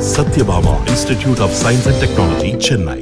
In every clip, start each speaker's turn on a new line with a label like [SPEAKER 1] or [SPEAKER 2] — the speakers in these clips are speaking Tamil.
[SPEAKER 1] Satyabama Institute of Science and Technology, Chennai.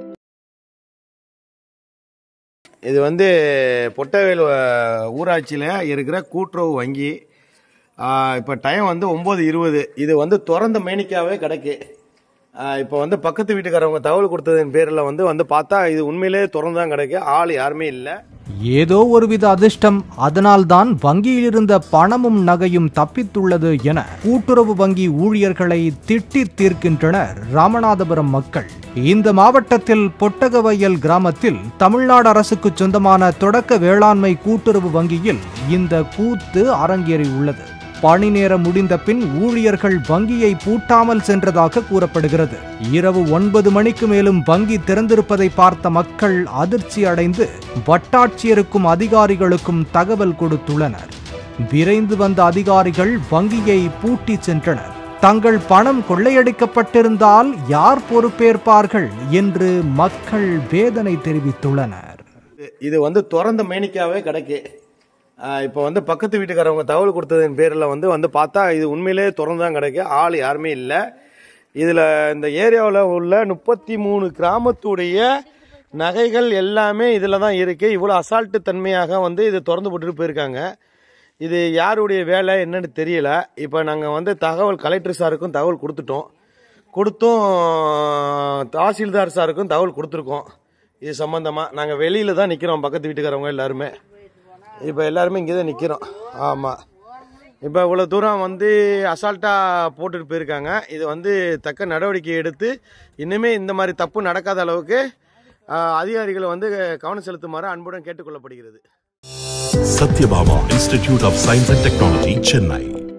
[SPEAKER 2] இது வந்து பொட்டவேல் ஊராட்சியில் இருக்கிற கூட்டுறவு வங்கி இப்போ டைம் வந்து ஒம்பது இருபது இது வந்து திறந்த மேனிக்காவே கிடக்கு இப்போ வந்து பக்கத்து வீட்டுக்காரவங்க தகவல் கொடுத்ததன் பேரில் வந்து வந்து பார்த்தா இது உண்மையிலே திறந்து தான் கிடக்கு ஆள் யாருமே இல்லை
[SPEAKER 3] ஏதோ ஒருவித அதிர்ஷ்டம் அதனால்தான் வங்கியில் இருந்த பணமும் நகையும் தப்பித்துள்ளது என கூட்டுறவு வங்கி ஊழியர்களை திட்டி தீர்க்கின்றனர் ராமநாதபுரம் மக்கள் இந்த மாவட்டத்தில் பொட்டகவயல் கிராமத்தில் தமிழ்நாடு அரசுக்கு சொந்தமான தொடக்க வேளாண்மை கூட்டுறவு வங்கியில் இந்த கூத்து அரங்கேறியுள்ளது பணி நேரம் முடிந்த பின் ஊழியர்கள் வங்கியை பூட்டாமல் சென்றதாக கூறப்படுகிறது இரவு ஒன்பது மணிக்கு மேலும் வங்கி திறந்திருப்பதை பார்த்த மக்கள் அதிர்ச்சி அடைந்து வட்டாட்சியருக்கும் அதிகாரிகளுக்கும் தகவல் கொடுத்துள்ளனர் விரைந்து வந்த அதிகாரிகள் வங்கியை பூட்டி சென்றனர் தங்கள் பணம் கொள்ளையடிக்கப்பட்டிருந்தால் யார் பொறுப்பேற்பார்கள் என்று மக்கள் வேதனை தெரிவித்துள்ளனர்
[SPEAKER 2] இது வந்து திறந்த மேனிக்காவே கிடக்கு இப்போ வந்து பக்கத்து வீட்டுக்காரவங்க தகவல் கொடுத்ததன் பேரில் வந்து வந்து பார்த்தா இது உண்மையிலே திறந்து தான் கிடக்கு ஆள் யாருமே இல்லை இதில் இந்த ஏரியாவில் உள்ள முப்பத்தி மூணு கிராமத்துடைய நகைகள் எல்லாமே இதில் தான் இருக்குது இவ்வளோ அசால்ட்டு தன்மையாக வந்து இது திறந்து போட்டுட்டு போயிருக்காங்க இது யாருடைய வேலை என்னன்னு தெரியல இப்போ நாங்கள் வந்து தகவல் கலெக்டர் சாருக்கும் தகவல் கொடுத்துட்டோம் கொடுத்தும் தாசில்தார் சாருக்கும் தகவல் கொடுத்துருக்கோம் இது சம்மந்தமாக நாங்கள் வெளியில் தான் நிற்கிறோம் பக்கத்து வீட்டுக்காரவங்க எல்லாருமே இப்போ எல்லாருமே இங்கே தான் நிற்கிறோம் ஆமாம் இப்போ இவ்வளோ தூரம் வந்து அசால்ட்டாக போட்டுட்டு போயிருக்காங்க இது வந்து தக்க நடவடிக்கை எடுத்து இனிமே இந்த மாதிரி தப்பு நடக்காத அளவுக்கு ஆஹ், அதிகாரிகளை வந்து கவனம் செலுத்துமாறு அன்புடன் கேட்டுக்கொள்ளப்படுகிறது
[SPEAKER 1] Satyabama Institute of Science and Technology, Chennai.